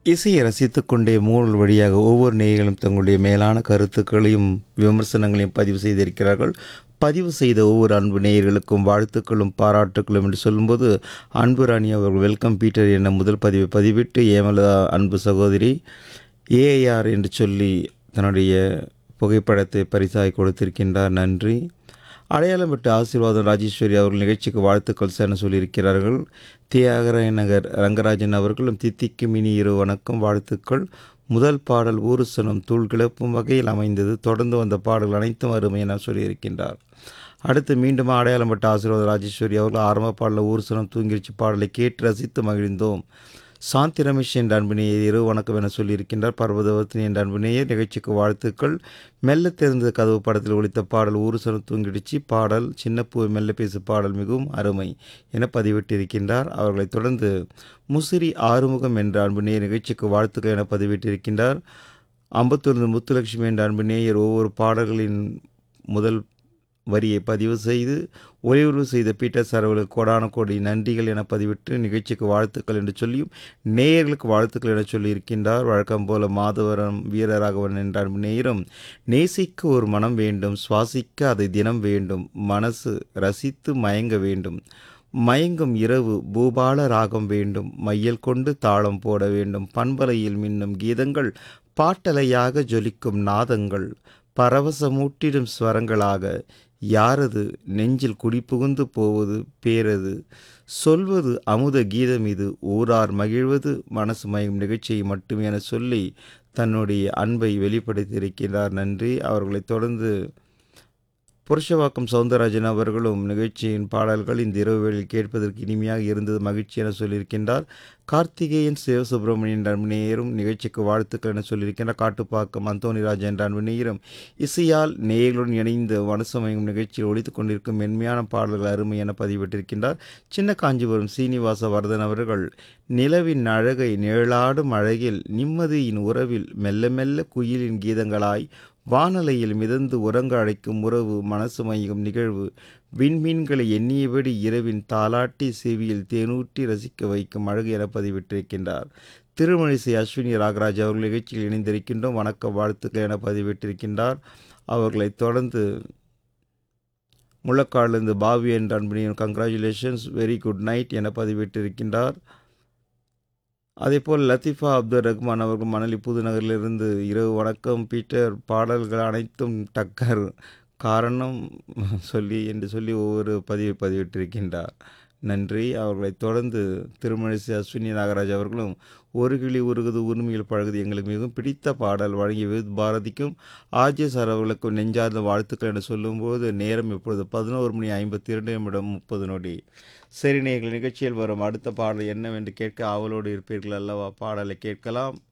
இசையை ரசித்துக்கொண்டே மூல் வழியாக ஒவ்வொரு நேயர்களும் தங்களுடைய மேலான கருத்துக்களையும் விமர்சனங்களையும் பதிவு செய்திருக்கிறார்கள் பதிவு செய்த ஒவ்வொரு அன்பு நேயர்களுக்கும் வாழ்த்துக்களும் பாராட்டுக்களும் என்று சொல்லும்போது அன்பு ராணி அவர்கள் வெல்கம் பீட்டர் என முதல் பதிவை பதிவிட்டு ஏமலா அன்பு சகோதரி ஏஐஆர் என்று சொல்லி தன்னுடைய புகைப்படத்தை பரிசாய் கொடுத்திருக்கின்றார் நன்றி அடையாளம் பெற்ற ஆசீர்வாதம் ராஜேஸ்வரி அவர்கள் நிகழ்ச்சிக்கு வாழ்த்துக்கள் சென சொல்லியிருக்கிறார்கள் தியாகராய நகர் ரங்கராஜன் அவர்களும் தித்திக்கு மினி இரு வணக்கம் வாழ்த்துக்கள் முதல் பாடல் ஊருசனம் தூள் கிளப்பும் வகையில் அமைந்தது தொடர்ந்து வந்த பாடல் அனைத்தும் அருமை என சொல்லியிருக்கின்றார் அடுத்து மீண்டும் அடையாளம் பெற்ற ஆசீர்வாத ராஜேஸ்வரி அவர்கள் ஆரம்ப பாடலில் ஊருசனம் தூங்கிருச்சு பாடலை கேட்டு ரசித்து மகிழ்ந்தோம் சாந்தி ரமேஷ் என்ற அன்பினேயர் இரு வணக்கம் என சொல்லியிருக்கின்றார் பர்வதவர்த்தினி என்ற அன்பினேயர் நிகழ்ச்சிக்கு வாழ்த்துக்கள் மெல்ல தெரிந்த கதவு படத்தில் ஒழித்த பாடல் ஊருசனம் தூங்கிடுச்சு பாடல் சின்னப்பூ மெல்ல பேசு பாடல் மிகவும் அருமை என பதிவிட்டிருக்கின்றார் அவர்களைத் தொடர்ந்து முசிறி ஆறுமுகம் என்ற அன்பினேயர் நிகழ்ச்சிக்கு வாழ்த்துக்கள் என பதிவிட்டிருக்கின்றார் அம்பத்தூர் முத்துலட்சுமி என்ற அன்பினேயர் ஒவ்வொரு பாடல்களின் முதல் வரியை பதிவு செய்து ஒளிவுறவு செய்த பீட்டர் சார் அவர்களுக்கு கோடான கோடி நன்றிகள் என பதிவிட்டு நிகழ்ச்சிக்கு வாழ்த்துக்கள் என்று சொல்லியும் நேயர்களுக்கு வாழ்த்துக்கள் என சொல்லியிருக்கின்றார் வழக்கம் போல மாதவரம் வீரராகவன் என்ற நேரம் நேசிக்க ஒரு மனம் வேண்டும் சுவாசிக்க அதை தினம் வேண்டும் மனசு ரசித்து மயங்க வேண்டும் மயங்கும் இரவு பூபால ராகம் வேண்டும் மையல் கொண்டு தாளம் போட வேண்டும் பண்பலையில் மின்னும் கீதங்கள் பாட்டலையாக ஜொலிக்கும் நாதங்கள் பரவசமூட்டிடும் ஸ்வரங்களாக யாரது நெஞ்சில் குடிபுகுந்து போவது பேரது சொல்வது அமுத கீதம் இது ஊரார் மகிழ்வது மனசு மயம் நிகழ்ச்சியை மட்டுமே என சொல்லி தன்னுடைய அன்பை வெளிப்படுத்தியிருக்கிறார் நன்றி அவர்களைத் தொடர்ந்து புருஷவாக்கம் சவுந்தரராஜன் அவர்களும் நிகழ்ச்சியின் பாடல்கள் இந்த இரவு வேளையில் கேட்பதற்கு இனிமையாக இருந்தது மகிழ்ச்சி என சொல்லியிருக்கின்றார் கார்த்திகேயன் சிவசுப்பிரமணியன் அன்புநேயரும் நிகழ்ச்சிக்கு வாழ்த்துக்கள் என சொல்லியிருக்கின்றார் காட்டுப்பாக்கம் அந்தோணிராஜ் என்ற அன்புநேயரும் இசையால் நேயர்களுடன் இணைந்து மனசமயம் நிகழ்ச்சியில் ஒழித்துக் கொண்டிருக்கும் மென்மையான பாடல்கள் அருமை என பதிவிட்டிருக்கின்றார் சின்ன காஞ்சிபுரம் சீனிவாச வர்தன் அவர்கள் நிலவின் அழகை நிழலாடும் அழகில் நிம்மதியின் உறவில் மெல்ல மெல்ல குயிலின் கீதங்களாய் வானலையில் மிதந்து உறங்க அழைக்கும் உறவு மனசு மையும் நிகழ்வு விண்மீன்களை எண்ணியபடி இரவின் தாலாட்டி செவியில் தேனூற்றி ரசிக்க வைக்கும் அழகு என பதிவிட்டிருக்கின்றார் திருமணிசை அஸ்வினி ராகராஜ் அவர்கள் நிகழ்ச்சியில் இணைந்திருக்கின்றோம் வணக்க வாழ்த்துக்கள் என பதிவிட்டிருக்கின்றார் அவர்களைத் தொடர்ந்து முழக்காடிலிருந்து பாவி என்ற அன்பனியின் கங்க்ராச்சுலேஷன்ஸ் வெரி குட் நைட் என பதிவிட்டிருக்கின்றார் அதேபோல் லத்தீஃபா அப்துல் ரஹ்மான் அவர்கள் மணலி புதுநகரிலிருந்து இரவு வணக்கம் பீட்டர் பாடல்கள் அனைத்தும் டக்கர் காரணம் சொல்லி என்று சொல்லி ஒவ்வொரு பதிவை பதிவிட்டிருக்கின்றார் நன்றி அவர்களைத் தொடர்ந்து திருமணிசை அஸ்வினி நாகராஜ் அவர்களும் ஒரு கிளி உருகுது உரிமையில் பழகுது எங்களுக்கு மிகவும் பிடித்த பாடல் வழங்கிய வித் பாரதிக்கும் ஆர்ஜே சார் அவர்களுக்கும் நெஞ்சார்ந்த வாழ்த்துக்கள் என்று சொல்லும்போது நேரம் இப்பொழுது பதினோரு மணி ஐம்பத்தி இரண்டு நிமிடம் முப்பது நொடி சரி நீங்கள் நிகழ்ச்சியில் வரும் அடுத்த பாடல் என்னவென்று கேட்க ஆவலோடு இருப்பீர்கள் அல்லவா பாடலை கேட்கலாம்